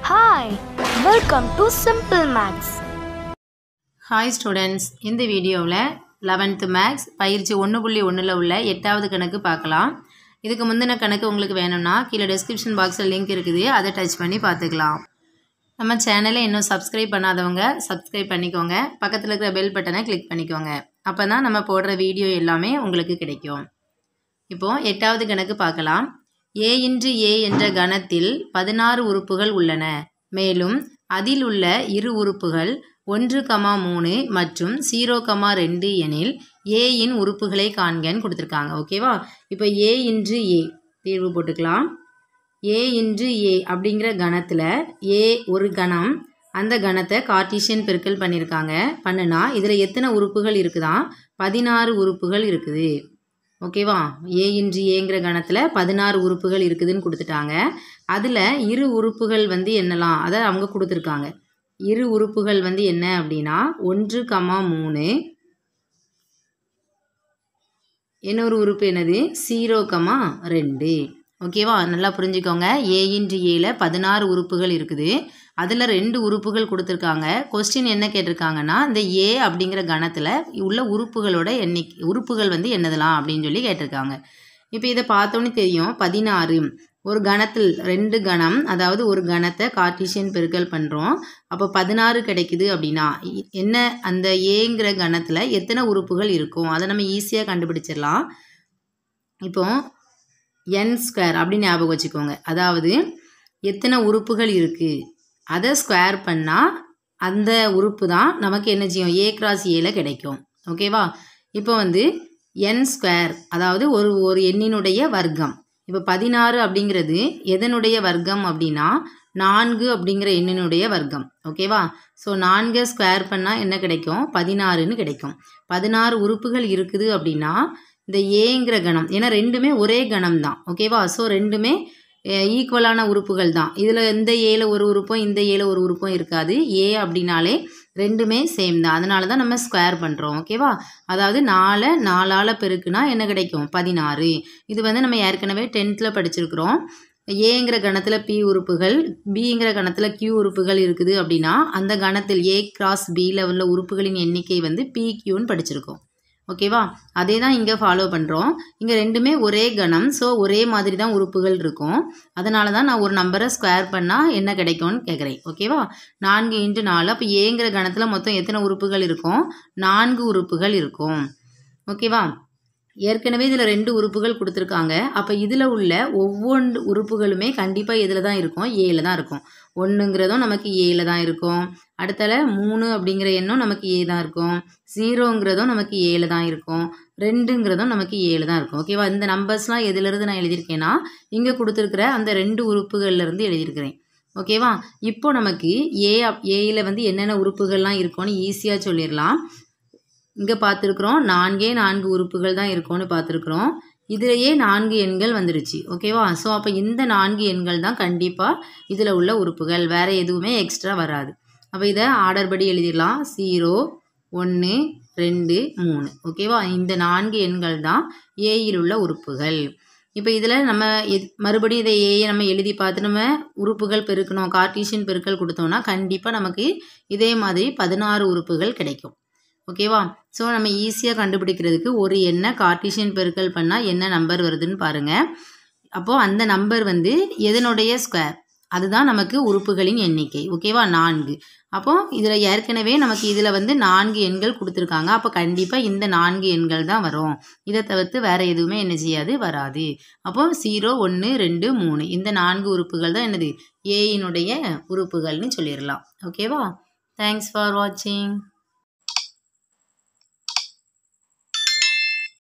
Hi, welcome to Simple Maths. Hi students இந்த வீடியோவில் eleventh maths பயிற்சி ஒன்று புள்ளி ஒன்றில் உள்ள எட்டாவது கணக்கு பார்க்கலாம் இதுக்கு முந்தின கணக்கு உங்களுக்கு வேணும்னா கீழே டெஸ்கிரிப்ஷன் பாக்ஸில் லிங்க் இருக்குது அதை டச் பண்ணி பார்த்துக்கலாம் நம்ம சேனலை இன்னும் சப்ஸ்கிரைப் பண்ணாதவங்க சப்ஸ்கிரைப் பண்ணிக்கோங்க பக்கத்தில் இருக்கிற பெல் பட்டனை கிளிக் பண்ணிக்கோங்க அப்போ தான் நம்ம போடுற வீடியோ எல்லாமே உங்களுக்கு கிடைக்கும் இப்போது எட்டாவது கணக்கு பார்க்கலாம் ஏ இன்று ஏ என்ற கணத்தில் பதினாறு உறுப்புகள் உள்ளன மேலும் அதில் உள்ள இரு உறுப்புகள் ஒன்று கமா மூணு மற்றும் ஜீரோ கமா ரெண்டு எனில் ஏயின் உறுப்புகளை காண்கன்னு கொடுத்துருக்காங்க ஓகேவா இப்போ ஏ இன்று ஏ தீர்வு போட்டுக்கலாம் ஏ இன்று ஏ அப்படிங்கிற கணத்தில் ஏ ஒரு கணம் அந்த கணத்தை கார்ட்டீசியன் பெருக்கல் பண்ணியிருக்காங்க பண்ணுனா இதில் எத்தனை உறுப்புகள் இருக்குதான் பதினாறு உறுப்புகள் இருக்குது ஓகேவா ஏ இன்று ஏங்கிற கணத்தில் பதினாறு உறுப்புகள் இருக்குதுன்னு கொடுத்துட்டாங்க அதில் இரு உறுப்புகள் வந்து என்னலாம் அதை அவங்க கொடுத்துருக்காங்க இரு உறுப்புகள் வந்து என்ன அப்படின்னா ஒன்று கமா மூணு இன்னொரு உறுப்பு என்னது ஜீரோ கமா ரெண்டு ஓகேவா நல்லா புரிஞ்சுக்கோங்க ஏ இன்று ஏல பதினாறு உறுப்புகள் இருக்குது அதில் ரெண்டு உறுப்புகள் கொடுத்துருக்காங்க கொஸ்டின் என்ன கேட்டிருக்காங்கன்னா இந்த ஏ அப்படிங்கிற கணத்தில் உள்ள உறுப்புகளோட எண்ணிக்கை உறுப்புகள் வந்து என்னதெல்லாம் அப்படின்னு சொல்லி கேட்டிருக்காங்க இப்போ இதை பார்த்தோன்னே தெரியும் பதினாறு ஒரு கணத்தில் ரெண்டு கணம் அதாவது ஒரு கணத்தை கார்ட்டீசியன் பெருக்கல் பண்ணுறோம் அப்போ பதினாறு கிடைக்குது அப்படின்னா இ- என்ன அந்த ஏங்கிற கணத்தில் எத்தனை உறுப்புகள் இருக்கும் அதை நம்ம ஈஸியாக கண்டுபிடிச்சிடலாம் இப்போ என் ஸ்கொயர் அப்படின்னு ஞாபகம் வச்சுக்கோங்க அதாவது எத்தனை உறுப்புகள் இருக்குது அதை ஸ்கொயர் பண்ணால் அந்த உறுப்பு தான் நமக்கு என்ன செய்யும் ஏ கிராஸ் ஏல கிடைக்கும் ஓகேவா இப்போ வந்து என் ஸ்கொயர் அதாவது ஒரு ஒரு எண்ணினுடைய வர்க்கம் இப்போ பதினாறு அப்படிங்கிறது எதனுடைய வர்க்கம் அப்படின்னா நான்கு அப்படிங்கிற எண்ணினுடைய வர்க்கம் ஓகேவா ஸோ நான்கை ஸ்கொயர் பண்ணால் என்ன கிடைக்கும் பதினாறுன்னு கிடைக்கும் பதினாறு உறுப்புகள் இருக்குது அப்படின்னா இந்த ஏங்கிற கணம் ஏன்னா ரெண்டுமே ஒரே கணம் தான் ஓகேவா ஸோ ரெண்டுமே ஈக்குவலான உறுப்புகள் தான் இதில் இந்த ஏல ஒரு உறுப்பும் இந்த ஏல ஒரு உறுப்பும் இருக்காது ஏ அப்படின்னாலே ரெண்டுமே சேம் தான் அதனால தான் நம்ம ஸ்கொயர் பண்ணுறோம் ஓகேவா அதாவது நாலை நாலால் பெருக்குனா என்ன கிடைக்கும் பதினாறு இது வந்து நம்ம ஏற்கனவே டென்த்தில் படிச்சிருக்கிறோம் ஏங்கிற கணத்தில் பி உறுப்புகள் பிங்கிற கணத்தில் கியூ உறுப்புகள் இருக்குது அப்படின்னா அந்த கணத்தில் ஏ கிராஸ் பியில் உள்ள உறுப்புகளின் எண்ணிக்கை வந்து பி கியூன்னு படிச்சிருக்கோம் ஓகேவா அதே தான் இங்கே ஃபாலோ பண்ணுறோம் இங்கே ரெண்டுமே ஒரே கணம் ஸோ ஒரே மாதிரி தான் உறுப்புகள் இருக்கும் அதனால தான் நான் ஒரு நம்பரை ஸ்கொயர் பண்ணால் என்ன கிடைக்கும்னு கேட்குறேன் ஓகேவா நான்கு இன்ட்டு நாலு அப்போ ஏங்கிற கணத்தில் மொத்தம் எத்தனை உறுப்புகள் இருக்கும் நான்கு உறுப்புகள் இருக்கும் ஓகேவா ஏற்கனவே இதில் ரெண்டு உறுப்புகள் கொடுத்துருக்காங்க அப்போ இதில் உள்ள ஒவ்வொன்று உறுப்புகளுமே கண்டிப்பாக இதில் தான் இருக்கும் ஏல தான் இருக்கும் ஒன்றுங்கிறதும் நமக்கு ஏல தான் இருக்கும் அடுத்தால மூணு அப்படிங்கிற எண்ணும் நமக்கு ஏ தான் இருக்கும் ஜீரோங்கிறதும் நமக்கு ஏழு தான் இருக்கும் ரெண்டுங்கிறதும் நமக்கு ஏழு தான் இருக்கும் ஓகேவா இந்த நம்பர்ஸ்லாம் எதுலேருந்து நான் எழுதியிருக்கேன்னா இங்கே கொடுத்துருக்குற அந்த ரெண்டு உறுப்புகள்லேருந்து எழுதியிருக்கிறேன் ஓகேவா இப்போ நமக்கு ஏ ஏயில் வந்து என்னென்ன உறுப்புகள்லாம் இருக்கும்னு ஈஸியாக சொல்லிடலாம் இங்கே பார்த்துருக்குறோம் நான்கே நான்கு உறுப்புகள் தான் இருக்கும்னு பார்த்துருக்குறோம் இதிலேயே நான்கு எண்கள் வந்துருச்சு ஓகேவா ஸோ அப்போ இந்த நான்கு எண்கள் தான் கண்டிப்பாக இதில் உள்ள உறுப்புகள் வேறு எதுவுமே எக்ஸ்ட்ரா வராது அப்போ இதை ஆர்டர் படி எழுதிடலாம் ஜீரோ ஒன்று ரெண்டு மூணு ஓகேவா இந்த நான்கு எண்கள் தான் ஏயில் உள்ள உறுப்புகள் இப்போ இதில் நம்ம எத் மறுபடியும் இதை ஏயை நம்ம எழுதி பார்த்து நம்ம உறுப்புகள் பெருக்கணும் கார்ட்டீசியன் பெருக்கல் கொடுத்தோம்னா கண்டிப்பாக நமக்கு இதே மாதிரி பதினாறு உறுப்புகள் கிடைக்கும் ஓகேவா ஸோ நம்ம ஈஸியாக கண்டுபிடிக்கிறதுக்கு ஒரு எண்ணை கார்ட்டீசியன் பெருக்கல் பண்ணால் என்ன நம்பர் வருதுன்னு பாருங்கள் அப்போது அந்த நம்பர் வந்து எதனுடைய ஸ்கொயர் அதுதான் நமக்கு உறுப்புகளின் எண்ணிக்கை ஓகேவா நான்கு அப்போ இதில் ஏற்கனவே நமக்கு இதில் வந்து நான்கு எண்கள் கொடுத்துருக்காங்க அப்போ கண்டிப்பாக இந்த நான்கு எண்கள் தான் வரும் இதை தவிர்த்து வேறு எதுவுமே என்ன செய்யாது வராது அப்போ ஜீரோ ஒன்று ரெண்டு மூணு இந்த நான்கு உறுப்புகள் தான் என்னது ஏயினுடைய உறுப்புகள்னு சொல்லிடலாம் ஓகேவா தேங்க்ஸ் ஃபார் வாட்சிங்